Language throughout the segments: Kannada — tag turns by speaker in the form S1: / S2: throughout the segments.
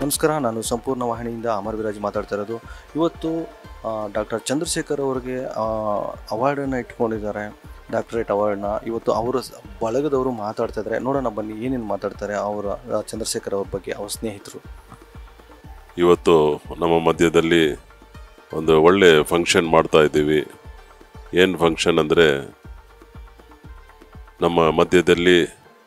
S1: ನಮಸ್ಕಾರ ನಾನು ಸಂಪೂರ್ಣ ವಾಹಿನಿಯಿಂದ ಅಮರ್ ವಿರಾಜ್ ಮಾತಾಡ್ತಾ ಇರೋದು ಇವತ್ತು ಡಾಕ್ಟರ್ ಚಂದ್ರಶೇಖರ್ ಅವರಿಗೆ ಅವಾರ್ಡನ್ನು ಇಟ್ಕೊಂಡಿದ್ದಾರೆ ಡಾಕ್ಟರೇಟ್ ಅವಾರ್ಡ್ನ ಇವತ್ತು ಅವರ ಸ- ಬಳಗದವರು ಮಾತಾಡ್ತಾ ಇದ್ದಾರೆ ನೋಡೋಣ ಬನ್ನಿ ಏನೇನು ಮಾತಾಡ್ತಾರೆ ಅವರ ಆ, ಚಂದ್ರಶೇಖರ್ ಅವ್ರ ಬಗ್ಗೆ ಅವ್ರ ಸ್ನೇಹಿತರು
S2: ಇವತ್ತು ನಮ್ಮ ಮಧ್ಯದಲ್ಲಿ ಒಂದು ಒಳ್ಳೆ ಫಂಕ್ಷನ್ ಮಾಡ್ತಾ ಇದ್ದೀವಿ ಏನು ಫಂಕ್ಷನ್ ಅಂದರೆ ನಮ್ಮ ಮಧ್ಯದಲ್ಲಿ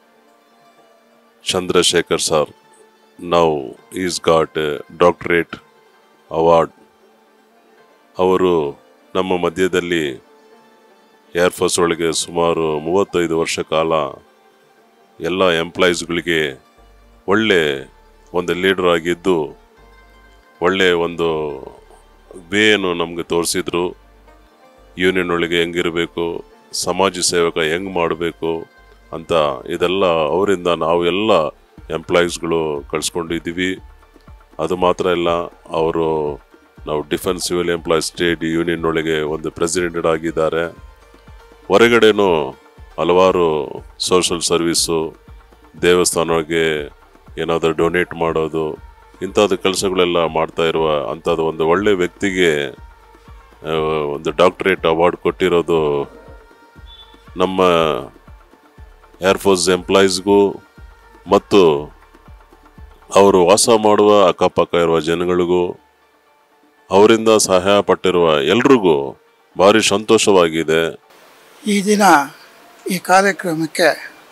S2: ಚಂದ್ರಶೇಖರ್ ಸರ್ ನಾವು ಈಸ್ ಗಾಟ್ ಡಾಕ್ಟರೇಟ್ ಅವಾರ್ಡ್ ಅವರು ನಮ್ಮ ಮಧ್ಯದಲ್ಲಿ ಏರ್ಫೋರ್ಸ್ ಒಳಗೆ ಸುಮಾರು ಮೂವತ್ತೈದು ವರ್ಷ ಕಾಲ ಎಲ್ಲ ಎಂಪ್ಲಾಯೀಸ್ಗಳಿಗೆ ಒಳ್ಳೆ ಒಂದು ಲೀಡರ್ ಆಗಿದ್ದು ಒಳ್ಳೆ ಒಂದು ವೇಯನ್ನು ನಮಗೆ ತೋರಿಸಿದ್ರು ಯೂನಿಯನ್ ಒಳಗೆ ಹೆಂಗಿರಬೇಕು ಸಮಾಜ ಸೇವಕ ಹೆಂಗೆ ಮಾಡಬೇಕು ಅಂತ ಇದೆಲ್ಲ ಅವರಿಂದ ನಾವು ಎಲ್ಲ ಎಂಪ್ಲಾಯೀಸ್ಗಳು ಕಳಿಸ್ಕೊಂಡಿದ್ದೀವಿ ಅದು ಮಾತ್ರ ಇಲ್ಲ ಅವರು ನಾವು defence civil employees state union ಒಳಗೆ ಒಂದು ಪ್ರೆಸಿಡೆಂಟ್ ಆಗಿದ್ದಾರೆ ಹೊರಗಡೆನೂ ಹಲವಾರು ಸೋಷಲ್ ಸರ್ವೀಸು ದೇವಸ್ಥಾನಕ್ಕೆ ಏನಾದರೂ ಡೊನೇಟ್ ಮಾಡೋದು ಇಂಥದ್ದು ಕೆಲಸಗಳೆಲ್ಲ ಮಾಡ್ತಾ ಇರುವ ಅಂಥದ್ದು ಒಂದು ಒಳ್ಳೆ ವ್ಯಕ್ತಿಗೆ ಆ, ಒಂದು ಡಾಕ್ಟರೇಟ್ ಅವಾರ್ಡ್ ಕೊಟ್ಟಿರೋದು ನಮ್ಮ ಏರ್ಫೋರ್ಸ್ ಎಂಪ್ಲಾಯೀಸ್ಗೂ ಮತ್ತು ಅವರು ವಾಸ ಮಾಡುವ ಅಕ್ಕಪಕ್ಕ ಇರುವ ಜನಗಳಿಗೂ ಅವರಿಂದ ಸಹಾಯ ಪಟ್ಟಿರುವ ಎಲ್ರಿಗೂ ಭಾರಿ ಸಂತೋಷವಾಗಿದೆ
S3: ಈ ದಿನ ಈ ಕಾರ್ಯಕ್ರಮಕ್ಕೆ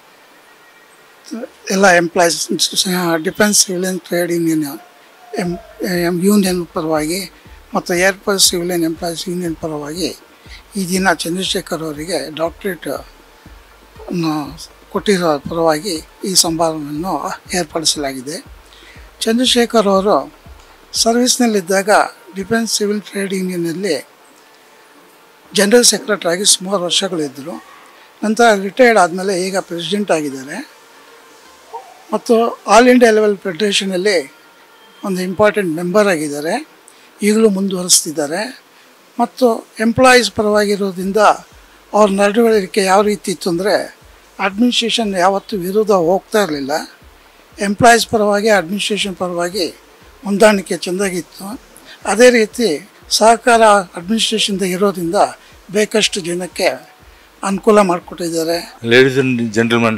S3: ಎಲ್ಲ employees defence civilian trade union M M union ಪರವಾಗಿ ಮತ್ತು ಏರ್ಫೋರ್ಸ್ ಸಿವಿಲಿಯನ್ ಎಂಪ್ಲಾಯೀಸ್ ಯೂನಿಯನ್ ಪರವಾಗಿ ಈ ದಿನ ಚಂದ್ರಶೇಖರ್ ಅವರಿಗೆ ಡಾಕ್ಟ್ರೇಟ್ ಅನ್ನು ಕೊಟ್ಟಿರೋ ಪರವಾಗಿ ಈ ಸಮಾರಂಭವನ್ನು ಏರ್ಪಡಿಸಲಾಗಿದೆ ಚಂದ್ರಶೇಖರ್ ಅವರು ಸರ್ವಿಸ್ನಲ್ಲಿದ್ದಾಗ ಡಿಫೆನ್ಸ್ ಸಿವಿಲ್ ಟ್ರೇಡ್ ಯೂನಿಯನ್ನಲ್ಲಿ ಜನರಲ್ ಸೆಕ್ರೆಟರಿ ಆಗಿ ಸುಮಾರು ವರ್ಷಗಳಿದ್ದರು ನಂತರ ರಿಟೈರ್ಡ್ ಆದಮೇಲೆ ಈಗ ಪ್ರೆಸಿಡೆಂಟ್ ಆಗಿದ್ದಾರೆ ಮತ್ತು ಆಲ್ ಇಂಡಿಯಾ ಲೆವೆಲ್ ಫೆಡರೇಷನಲ್ಲಿ ಒಂದು ಇಂಪಾರ್ಟೆಂಟ್ ಮೆಂಬರ್ ಆಗಿದ್ದಾರೆ ಈಗಲೂ ಮುಂದುವರಿಸ್ತಿದ್ದಾರೆ ಮತ್ತು ಎಂಪ್ಲಾಯೀಸ್ ಪರವಾಗಿರೋದ್ರಿಂದ ಅವ್ರ ನಡವಳಿಕೆ ಯಾವ ರೀತಿ ಇತ್ತು ಅಂದರೆ ಅಡ್ಮಿನಿಸ್ಟ್ರೇಷನ್ ಯಾವತ್ತೂ ವಿರೋಧ ಹೋಗ್ತಾ ಇರಲಿಲ್ಲ ಎಂಪ್ಲಾಯೀಸ್ ಪರವಾಗಿ ಅಡ್ಮಿನಿಸ್ಟ್ರೇಷನ್ ಪರವಾಗಿ ಹೊಂದಾಣಿಕೆ ಚೆಂದಾಗಿತ್ತು ಅದೇ ರೀತಿ ಸಹಕಾರ ಅಡ್ಮಿನಿಸ್ಟ್ರೇಷನ್ದ ಇರೋದ್ರಿಂದ ಬೇಕಷ್ಟು ಜನಕ್ಕೆ ಅನುಕೂಲ ಮಾಡಿಕೊಟ್ಟಿದ್ದಾರೆ
S4: Ladies and gentlemen,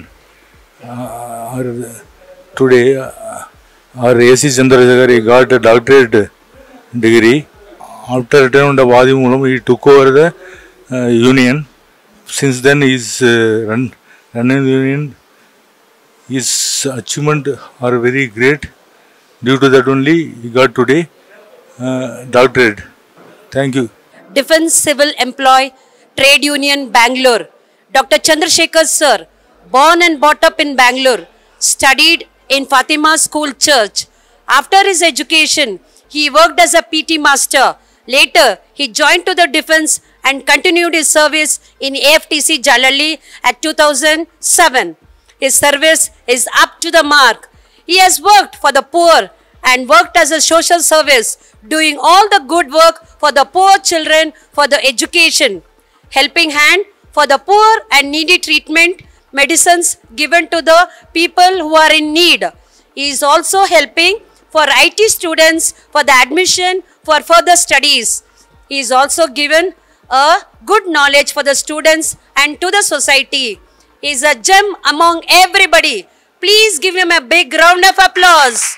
S4: uh, our, today uh, our AC Chandrasekhar he got a doctorate degree. After retirement of Adimulam, he took over the uh, union. Since then, he's uh, run running the union. His achievement are very great. Due to that only, he got today uh, doctorate. Thank you.
S5: Defense Civil Employee Trade Union Bangalore. Dr. Chandrasekhar sir, born and brought up in Bangalore, studied in Fatima School Church. After his education, he worked as a PT master. Later, he joined to the defense and continued his service in AFTC Jalali at 2007. His service is up to the mark. He has worked for the poor and worked as a social service, doing all the good work for the poor children for the education, helping hand for the poor and needy treatment, medicines given to the people who are in need. He is also helping for IT students for the admission for further studies. He is also given a good knowledge for the students and to the society. He is a gem among everybody. Please give him a big round of applause.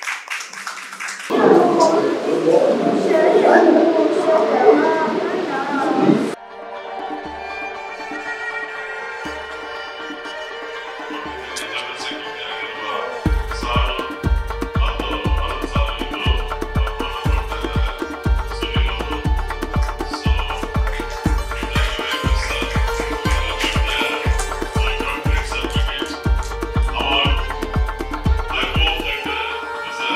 S2: I hope that uh,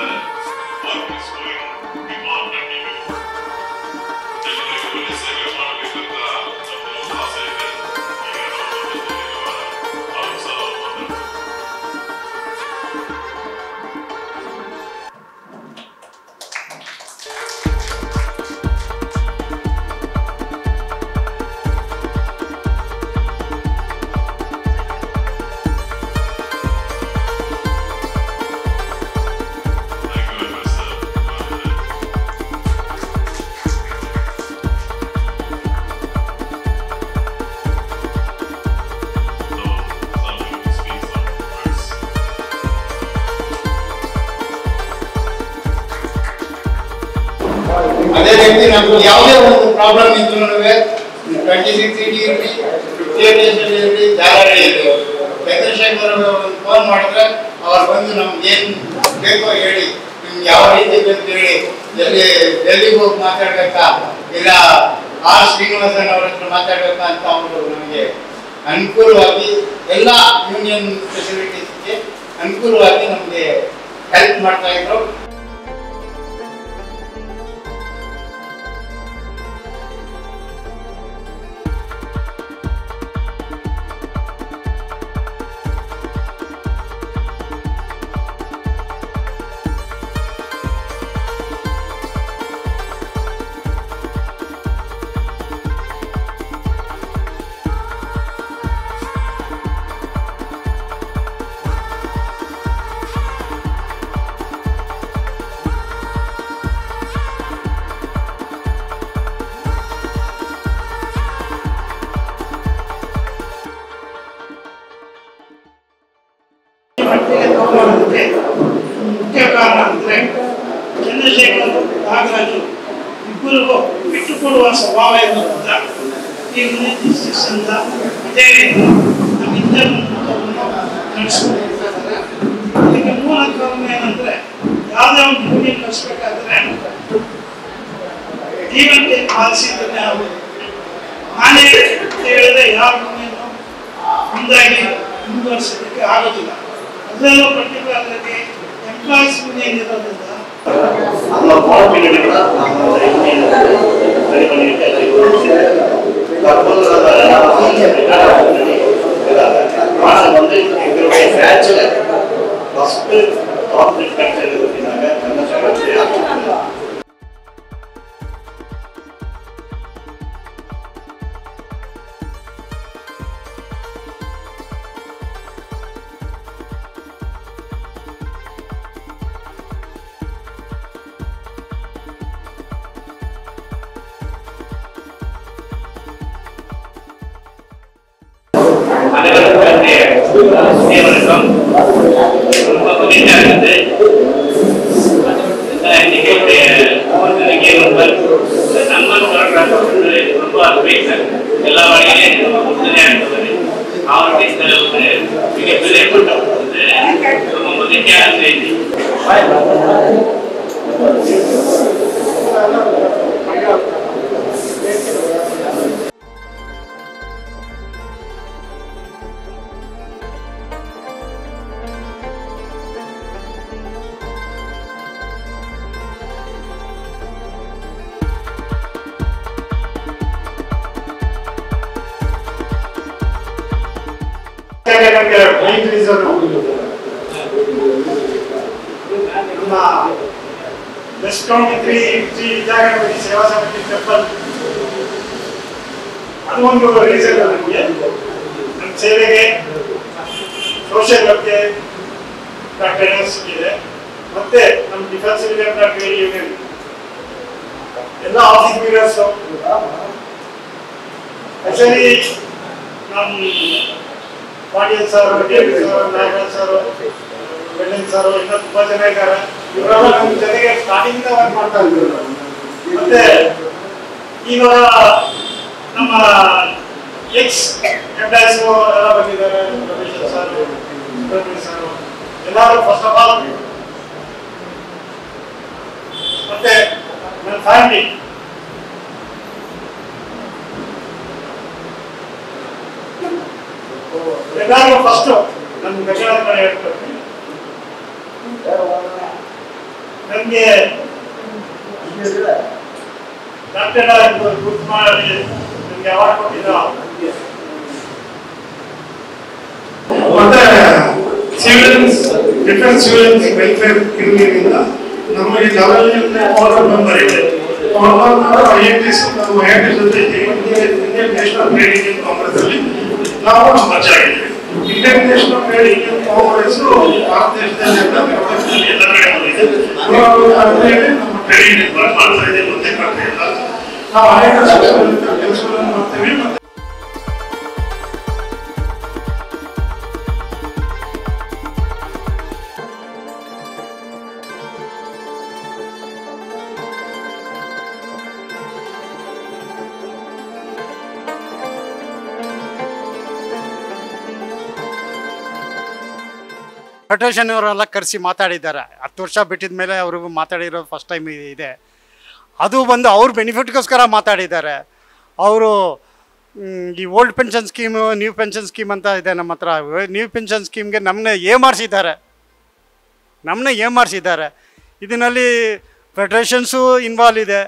S6: ಅದೇ ರೀತಿ ನಮ್ಗೆ ಯಾವುದೇ ಒಂದು ಪ್ರಾಬ್ಲಮ್ ಇದ್ರೂ ಟ್ವೆಂಟಿ ಸಿಕ್ಸ್ ಇರಲಿ ಫಿಫ್ಟಿ ಏಟ್ ಇರಲಿ ಜಾಲರಿ ಇರಲಿ ಚಂದ್ರಶೇಖರ್ ಒಂದು ಫೋನ್ ಮಾಡಿದ್ರೆ ಅವ್ರು ಬಂದು ನಮ್ಗೆ ಏನು ಬೇಕೋ ಹೇಳಿ ನಿಮ್ಗೆ ಯಾವ ರೀತಿ ಬೇಕು ಹೇಳಿ ಎಲ್ಲಿ ಡೆಲ್ಲಿಗೆ ಹೋಗಿ ಮಾತಾಡ್ಬೇಕಾ ಇಲ್ಲ ಆರ್ ಶ್ರೀನಿವಾಸನ್ ಅವ್ರ ಹತ್ರ ಮಾತಾಡ್ಬೇಕಾ ಅಂತ ಅವರು ನಮಗೆ ಅನುಕೂಲವಾಗಿ ಎಲ್ಲ ಯೂನಿಯನ್ ಫೆಸಿಲಿಟೀಸ್ಗೆ ಅನುಕೂಲವಾಗಿ ನಮಗೆ ಹೆಲ್ಪ್ ಮಾಡ್ತಾ ಇದ್ರು
S7: ಮಟ್ಟಿಗೆ ತಗೊಂಡೋದಕ್ಕೆ ಮುಖ್ಯ ಕಾರಣ ಅಂದರೆ ಚಂದ್ರಶೇಖರ್ ನಾಗರಾಜು ಇಬ್ಬರಿಗೂ ಬಿಟ್ಟು ಕೊಡುವ ಸ್ವಭಾವ ಇರೋದ್ರಿಂದ ಈ ರಿಜಿಸ್ಟ್ರೇಷನ್ದ ಅದೇ ರೀತಿ ನಮ್ಮಿಬ್ಬರನ್ನು ನಡೆಸ್ಕೊಂಡಿರ್ತಾರೆ ಇದಕ್ಕೆ ಮೂಲ ಕಾರಣ ಏನಂದ್ರೆ ಯಾವುದೇ ಒಂದು ಯೂನಿಯನ್ ನಡೆಸಬೇಕಾದ್ರೆ ಜೀವನಕ್ಕೆ ಪಾಲಿಸಿದ್ದನ್ನೇ ಆಗೋದು ನಾನೇ ಹೇಳಿದ್ರೆ ಯಾವ ಯೂನಿಯನ್ನು ಮುಂದಾಗಿ ಮುಂದುವರಿಸೋದಕ್ಕೆ ಆಗೋದಿಲ್ಲ ಅದರಲ್ಲೂ ಪರ್ಟಿಕ್ಯುಲರ್ ಆಗಿ ಎಂಪ್ಲಾಯೀಸ್ ಯೂನಿಯನ್ ಇರೋದ್ರಿಂದ
S8: ನಮ್ಮ ಪಾರ್ಟಿಗಳಿಂದ ನಮ್ಮ ಯೂನಿಯನ್ ಸರಿಪಡಿಗೆ ಎಲ್ಲರಿಗೂ ಬಂದು ಇದರಲ್ಲಿ ಬ್ಯಾಚ್ ಫಸ್ಟ್ ಕಾಂಪ್ಲೀಟ್ ಕಲ್ಚರ್ ಇರೋದ್ರಿಂದ ಚಂದ್ರಶೇಖರ್ ಅದಕ್ಕೆ ದೇವರಕಂ ತುಂಬ ಖುಷಿ ಆಗುತ್ತೆ ಇದಕ್ಕೆ ನನಗೆ ನಮ್ಮ ಅಂದರೆ ತುಂಬ ಬೇಕು ಎಲ್ಲ ಒಳಗೆ ಮುದ್ದನೆ ಆಗ್ತದೆ ಅವರಿಗೆ ಕೆಲವೊಂದು ಹೀಗೆ ಬೆಲೆ ಕೊಟ್ಟು ತುಂಬ ಮುದಕ್ಕೆ ಆಗ್ತಾ ಇದೆ
S7: ನಮಗೆ ಮೈನ್ ರೀಸನ್ ನಮ್ಮ west county three three Vidyaganapati Seva Samiti temple ಅದು ಒಂದು ರೀಸನ್ ನಮಗೆ ನಮ್ಮ ಸೇವೆಗೆ ಸೋಷಿಯಲ್ ಬಗ್ಗೆ ಅಟೆಂಡೆನ್ಸ್ ಇದೆ ಮತ್ತೆ ನಮ್ಮ ಡಿಫೆನ್ಸ್ ಟ್ರೇಡ್ ಯೂನಿಯನ್ ಎಲ್ಲ ಆಫೀಸ್ ಬೀರರ್ಸ್ ಆಕ್ಚುಲಿ ನಮ್ಮ Patil sir D sir Nagaraj sir ಬೆಳ್ಳಿನ್ ಸರ್ ಇನ್ನೂ ತುಂಬಾ ಜನ ಇದ್ದಾರೆ ಇವರೆಲ್ಲ ನಮ್ಮ ಜೊತೆಗೆ ಸ್ಟಾರ್ಟಿಂಗ್ ವರ್ಕ್ ಮಾಡ್ತಾ ಇದ್ರು ಮತ್ತೆ ಇವಾಗ ನಮ್ಮ ಎಕ್ಸ್ ಎಂಪ್ಲಾಯ್ಸ್ ಎಲ್ಲ ಬಂದಿದ್ದಾರೆ ರಮೇಶ್ ಸರ್ ಸುಬ್ರಹ್ಮಣ್ಯ ಸರ್ ಎಲ್ಲರೂ ಫಸ್ಟ್ ಆಫ್ ಆಲ್ ಮತ್ತೆ ನನ್ನ ಫ್ಯಾಮಿಲಿ ಎಲ್ಲರೂ ಫಸ್ಟ್ ನನ್ನ ಧನ್ಯವಾದ ಕಡೆ ಹೇಳ್ತೀನಿ ನನಗೆ ಡಾಕ್ಟರ್ ಗುರುತು ಮಾಡಿ ನನಗೆ ಅವಾರ್ಡ್ ಕೊಟ್ಟಿದ್ದ
S9: ಮತ್ತೆ civilians defence civilians welfare union ನಮಗೆ ಲೆವೆಲ್ ಆರ್ಡರ್ ಮೆಂಬರ್ ಇದೆ ಐಎನ್ಟಿಸ್ ನಾವು ಐಎನ್ಟಿಸ್ ಜೊತೆ Indian National Trade Union Congress ಅಲ್ಲಿ ನಾವು ಮರ್ಜ್ ಆಗಿದ್ದೀವಿ Indian National Trade Union Congress ಭಾರತ ದೇಶದಲ್ಲಿ ಎಲ್ಲ ಪ್ರಪಂಚದಲ್ಲಿ ಎಲ್ಲ ಕಡೆ ಬಂದಿದೆ ಇವಾಗ ಅದರಲ್ಲಿ ನಮ್ಮ ಟ್ರೇಡ್ ಯೂನಿಯನ್ ವರ್ಕ್ ಮಾಡ್ತಾ ಇದೆ ಮುಂದೆ ಮಾಡ್ತಾ ಇಲ್ಲ ನಾವು ಅನೇಕ ಕೆಲಸಗಳನ್ನು ಮಾಡ್ತೇವೆ ಮತ್ತೆ
S7: ಫೆಡರೇಷನ್ ಅವರೆಲ್ಲ ಕರೆಸಿ ಮಾತಾಡಿದ್ದಾರೆ ಹತ್ತು ವರ್ಷ ಬಿಟ್ಟಿದ ಮೇಲೆ ಅವ್ರಿಗೂ ಮಾತಾಡಿರೋದು ಫಸ್ಟ್ ಟೈಮ್ ಇದೆ ಅದು ಬಂದು ಅವ್ರ ಬೆನಿಫಿಟ್ಗೋಸ್ಕರ ಮಾತಾಡಿದ್ದಾರೆ ಅವರು ಈ old pension scheme new pension scheme ಅಂತ ಇದೆ ನಮ್ಮ ಹತ್ರ ನ್ಯೂ ಪೆನ್ಷನ್ ಸ್ಕೀಮ್ಗೆ ನಮ್ಮನ್ನ ಏ ಮಾಡಿಸಿದ್ದಾರೆ ನಮ್ಮನ್ನ ಏ ಮಾಡಿಸಿದ್ದಾರೆ ಇದರಲ್ಲಿ ಫೆಡ್ರೇಷನ್ಸು ಇನ್ವಾಲ್ವ್ ಇದೆ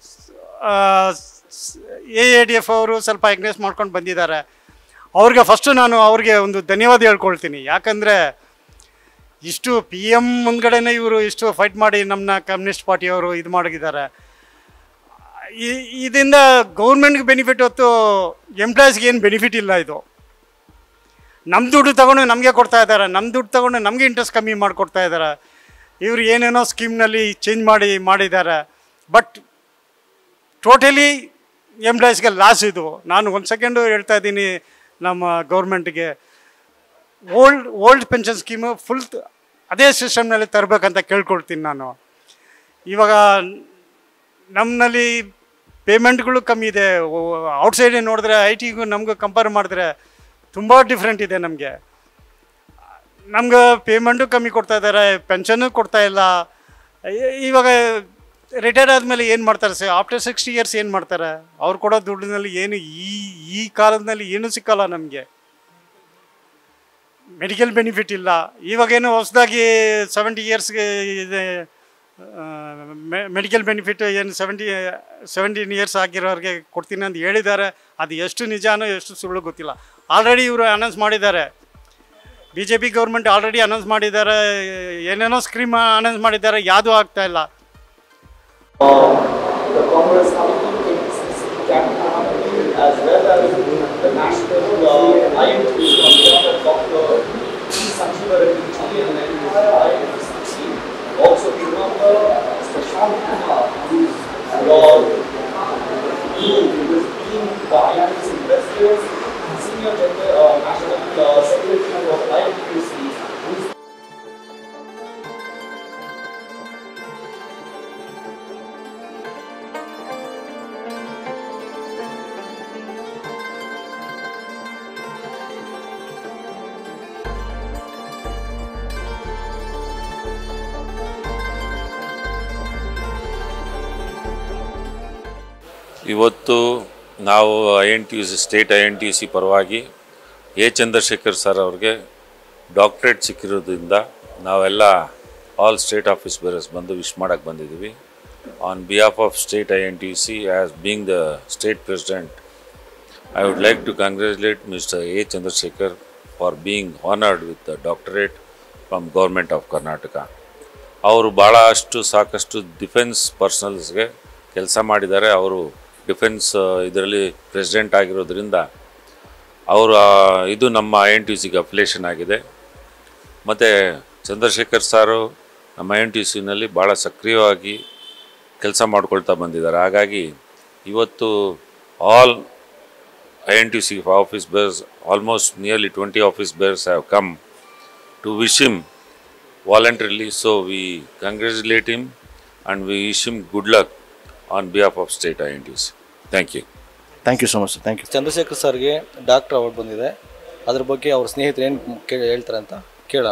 S7: ಎ ಎ ಡಿ ಎಫ್ ಅವರು ಸ್ವಲ್ಪ ಎಗ್ನೆಸ್ ಮಾಡ್ಕೊಂಡು ಬಂದಿದ್ದಾರೆ ಅವ್ರಿಗೆ ಫಸ್ಟು ನಾನು ಅವ್ರಿಗೆ ಒಂದು ಧನ್ಯವಾದ ಹೇಳ್ಕೊಳ್ತೀನಿ ಯಾಕಂದರೆ ಇಷ್ಟು ಪಿ ಎಮ್ ಮುಂದ್ಗಡೆನೇ ಇವರು ಇಷ್ಟು ಫೈಟ್ ಮಾಡಿ ನಮ್ಮನ್ನ ಕಮ್ಯುನಿಸ್ಟ್ ಪಾರ್ಟಿಯವರು ಇದು ಮಾಡಿದ್ದಾರೆ ಈ- ಇದರಿಂದ ಗೌರ್ಮೆಂಟ್ಗೆ ಬೆನಿಫಿಟ್ ಹೊತ್ತು ಎಂಪ್ಲಾಯೀಸ್ಗೆ ಏನು ಬೆನಿಫಿಟ್ ಇಲ್ಲ ಇದು ನಮ್ಮ ದುಡ್ಡು ತಗೊಂಡು ನಮಗೆ ಕೊಡ್ತಾ ಇದ್ದಾರೆ ನಮ್ಮ ದುಡ್ಡು ತಗೊಂಡು ನಮಗೆ ಇಂಟ್ರೆಸ್ಟ್ ಕಮ್ಮಿ ಮಾಡಿಕೊಡ್ತಾ ಇದ್ದಾರೆ ಇವರು ಏನೇನೋ ಸ್ಕೀಮ್ನಲ್ಲಿ ಚೇಂಜ್ ಮಾಡಿ ಮಾಡಿದ್ದಾರೆ ಬಟ್ ಟೋಟಲಿ ಎಂಪ್ಲಾಯೀಸ್ಗೆ ಲಾಸ್ ಇದು ನಾನು ಒಂದು ಸೆಕೆಂಡು ಹೇಳ್ತಾ ಇದ್ದೀನಿ ನಮ್ಮ ಗೌರ್ಮೆಂಟ್ಗೆ old old pension scheme full ಅದೇ ಸಿಸ್ಟಮ್ನಲ್ಲಿ ತರಬೇಕಂತ ಕೇಳ್ಕೊಳ್ತೀನಿ ನಾನು ಇವಾಗ ನಮ್ಮಲ್ಲಿ ಪೇಮೆಂಟ್ಗಳು ಕಮ್ಮಿ ಇದೆ ಔಟ್ಸೈಡ್ ನೋಡಿದ್ರೆ ಐ ಟಿಗೂ ನಮಗೂ ಕಂಪೇರ್ ಮಾಡಿದ್ರೆ ತುಂಬ ಡಿಫ್ರೆಂಟ್ ಇದೆ ನಮಗೆ ನಮ್ಗೆ ಪೇಮೆಂಟು ಕಮ್ಮಿ ಕೊಡ್ತಾ ಇದ್ದಾರೆ ಪೆನ್ಷನ್ನು ಕೊಡ್ತಾ ಇಲ್ಲ ಇ- ಇವಾಗ ರಿಟೈರ್ಡ್ ಆದಮೇಲೆ ಏನು ಮಾಡ್ತಾರೆ ಸರ್ ಆಫ್ಟರ್ ಸಿಕ್ಸ್ಟಿ ಇಯರ್ಸ್ ಏನು ಮಾಡ್ತಾರೆ ಅವ್ರು ಕೊಡೋ ದುಡ್ಡಿನಲ್ಲಿ ಏನು ಈ ಈ ಕಾಲದಲ್ಲಿ ಏನೂ ಸಿಕ್ಕಲ್ಲ ನಮಗೆ ಮೆಡಿಕಲ್ ಬೆನಿಫಿಟ್ ಇಲ್ಲ ಇವಾಗೇನು ಹೊಸದಾಗಿ ಸೆವೆಂಟಿ ಇಯರ್ಸ್ಗೆ ಇದೆ ಮೆಡಿಕಲ್ ಬೆನಿಫಿಟ್ ಏನು ಸೆವೆಂಟಿ ಸೆವೆಂಟೀನ್ ಇಯರ್ಸ್ ಆಗಿರೋರಿಗೆ ಕೊಡ್ತೀನಿ ಅಂತ ಹೇಳಿದ್ದಾರೆ ಅದು ಎಷ್ಟು ನಿಜಾನೋ ಎಷ್ಟು ಸುಳ್ಳು ಗೊತ್ತಿಲ್ಲ ಆಲ್ರೆಡಿ ಇವರು ಅನೌನ್ಸ್ ಮಾಡಿದ್ದಾರೆ B J P government already announce ಮಾಡಿದ್ದಾರೆ ಏನೇನೋ ಸ್ಕೀಮ್ ಅನೌನ್ಸ್ ಮಾಡಿದ್ದಾರೆ ಯಾವುದೂ ಆಗ್ತಾ ಇಲ್ಲ
S10: the Congress Committee as well as the National uh, IMT of Dr. G. Sanjeeva Reddy G and then IMT. Also remember Mr. Shan Kumar, who was who was being the IMT investors, senior member, uh, national uh, secretary of IMTC, who is
S11: ಇವತ್ತು ನಾವು I N T U C state I N T U C ಪರವಾಗಿ ಎ ಚಂದ್ರಶೇಖರ್ ಸರ್ ಅವ್ರಿಗೆ ಡಾಕ್ಟ್ರೇಟ್ ಸಿಕ್ಕಿರೋದ್ರಿಂದ ನಾವೆಲ್ಲ ಆಲ್ ಸ್ಟೇಟ್ ಆಫೀಸ್ ಬೇರಸ್ ಬಂದು ವಿಶ್ ಮಾಡೋಕ್ಕೆ ಬಂದಿದ್ದೀವಿ on behalf of state I N T U C as being the state president I would like to congratulate mister A Chandrashekar for being honoured with the doctorate from government of Karnataka ಅವರು ಭಾಳ ಅಷ್ಟು ಸಾಕಷ್ಟು ಡಿಫೆನ್ಸ್ ಪರ್ಸನಲ್ಸ್ಗೆ ಕೆಲಸ ಮಾಡಿದ್ದಾರೆ ಅವರು ಡಿಫೆನ್ಸ್ ಇದರಲ್ಲಿ ಪ್ರೆಸಿಡೆಂಟ್ ಆಗಿರೋದ್ರಿಂದ ಅವರ ಇದು ನಮ್ಮ ಐ ಎನ್ ಟಿ ಸಿಗೆ ಅಫಿಲೇಷನ್ ಆಗಿದೆ ಮತ್ತು ಚಂದ್ರಶೇಖರ್ ಸಾರು ನಮ್ಮ ಐ ಎನ್ ಟಿ ಸಿನಲ್ಲಿ ಭಾಳ ಸಕ್ರಿಯವಾಗಿ ಕೆಲಸ ಮಾಡ್ಕೊಳ್ತಾ ಬಂದಿದ್ದಾರೆ ಹಾಗಾಗಿ ಇವತ್ತು all I N T C office bearers almost nearly twenty office bearers have come to wish him voluntarily. So we congratulate him and we wish him good luck on behalf of state INTs. Thank you.
S1: Thank you so much thank you
S12: Chandrashekhar ಸರ್ಗೆ ಡಾಕ್ಟರ್ ಅವಾರ್ಡ್ ಬಂದಿದೆ ಅದ್ರ ಬಗ್ಗೆ ಅವ್ರ ಸ್ನೇಹಿತರು ಏನು ಕೇ ಹೇಳ್ತಾರೆ ಅಂತ ಕೇಳೋಣ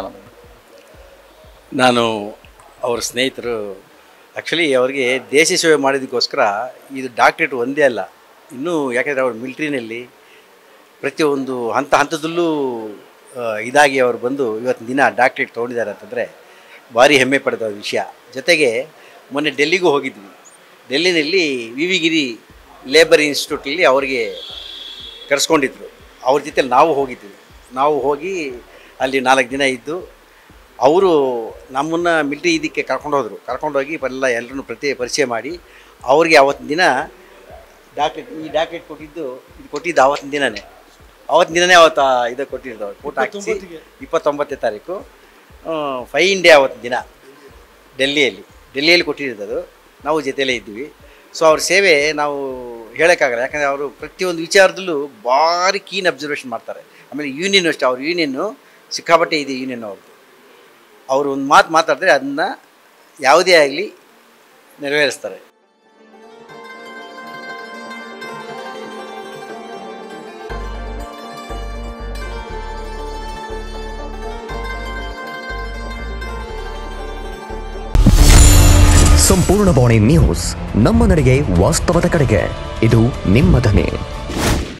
S13: ನಾನು ಅವ್ರ ಸ್ನೇಹಿತರು ಆ್ಯಕ್ಚುಲಿ ಅವರಿಗೆ ದೇಶ ಸೇವೆ ಮಾಡಿದ್ದಕ್ಕೋಸ್ಕರ ಇದು ಡಾಕ್ಟ್ರೇಟ್ ಒಂದೇ ಅಲ್ಲ ಇನ್ನೂ ಯಾಕೆಂದರೆ ಅವ್ರು ಮಿಲ್ಟ್ರಿನಲ್ಲಿ ಪ್ರತಿಯೊಂದು ಹಂತ ಹಂತದಲ್ಲೂ ಆ, ಇದಾಗಿ ಅವರು ಬಂದು ಇವತ್ತಿನ ದಿನ ಡಾಕ್ಟ್ರೇಟ್ ತೊಗೊಂಡಿದ್ದಾರೆ ಅಂತಂದರೆ ಭಾರಿ ಹೆಮ್ಮೆ ಪಡೆದ ವಿಷಯ ಜೊತೆಗೆ ಮೊನ್ನೆ ಡೆಲ್ಲಿಗೂ ಹೋಗಿದ್ವಿ ಡೆಲ್ಲಿನಲ್ಲಿ ವಿ ವಿ ಗಿರಿ ಲೇಬರ್ ಇನ್ಸ್ಟಿಟ್ಯೂಟಲ್ಲಿ ಅವರಿಗೆ ಕರೆಸ್ಕೊಂಡಿದ್ರು ಅವ್ರ ಜೊತೆ ನಾವು ಹೋಗಿದ್ವಿ ನಾವು ಹೋಗಿ ಅಲ್ಲಿ ನಾಲ್ಕು ದಿನ ಇದ್ದು ಅವರು ನಮ್ಮನ್ನು ಮಿಲ್ಟ್ರಿ ಇದಕ್ಕೆ ಕರ್ಕೊಂಡು ಹೋದರು ಕರ್ಕೊಂಡೋಗಿ ಎಲ್ಲ ಎಲ್ಲರನ್ನು ಪ್ರತಿ ಪರಿಚಯ ಮಾಡಿ ಅವ್ರಿಗೆ ಆವತ್ತಿನ ದಿನ ಡಾಕ್ಟ್ರೇಟ್ ಈ ಡಾಕ್ಟ್ರೇಟ್ ಕೊಟ್ಟಿದ್ದು ಇದು ಕೊಟ್ಟಿದ್ದು ಆವತ್ತಿನ ದಿನನೇ ಆವತ್ತಿನ ದಿನನೇ ಅವತ್ತು ಇದು ಕೊಟ್ಟಿದ್ದು ಫೋಟೋ ಹಾಕಿಸಿ
S12: ಇಪ್ಪತ್ತೊಂಬತ್ತಿಗೆ.
S13: ಇಪ್ಪತ್ತೊಂಬತ್ತನೇ ತಾರೀಕು ಫೈ ಇಂಡಿಯಾ ಅವತ್ತಿನ ದಿನ ಡೆಲ್ಲಿಯಲ್ಲಿ ಡೆಲ್ಲಿಯಲ್ಲಿ ಕೊಟ್ಟಿರೋದು ನಾವು ಜೊತೆಯಲ್ಲೇ ಇದ್ವಿ ಸೊ ಅವ್ರ ಸೇವೆ ನಾವು ಹೇಳೋಕ್ಕಾಗಲ್ಲ ಯಾಕಂದರೆ ಅವರು ಪ್ರತಿಯೊಂದು ವಿಚಾರದಲ್ಲೂ ಭಾರಿ ಕೀನ್ ಅಬ್ಸರ್ವೇಷನ್ ಮಾಡ್ತಾರೆ ಆಮೇಲೆ ಯೂನಿಯನ್ ಅಷ್ಟೇ ಅವ್ರ ಯೂನಿಯನ್ನು ಸಿಕ್ಕಾಪಟ್ಟೆ ಇದೆ ಯೂನಿಯನ್ ಅವ್ರದ್ದು ಅವರು ಒಂದು ಮಾತು ಮಾತಾಡಿದ್ರೆ ಅದನ್ನು ಯಾವುದೇ ಆಗಲಿ ನೆರವೇರಿಸ್ತಾರೆ
S14: ಸಂಪೂರ್ಣ ಬಾಣಿ ನ್ಯೂಸ್ ನಮ್ಮ ನಡೆಗೆ ವಾಸ್ತವದ ಕಡೆಗೆ ಇದು ನಿಮ್ಮ ಧ್ವನಿ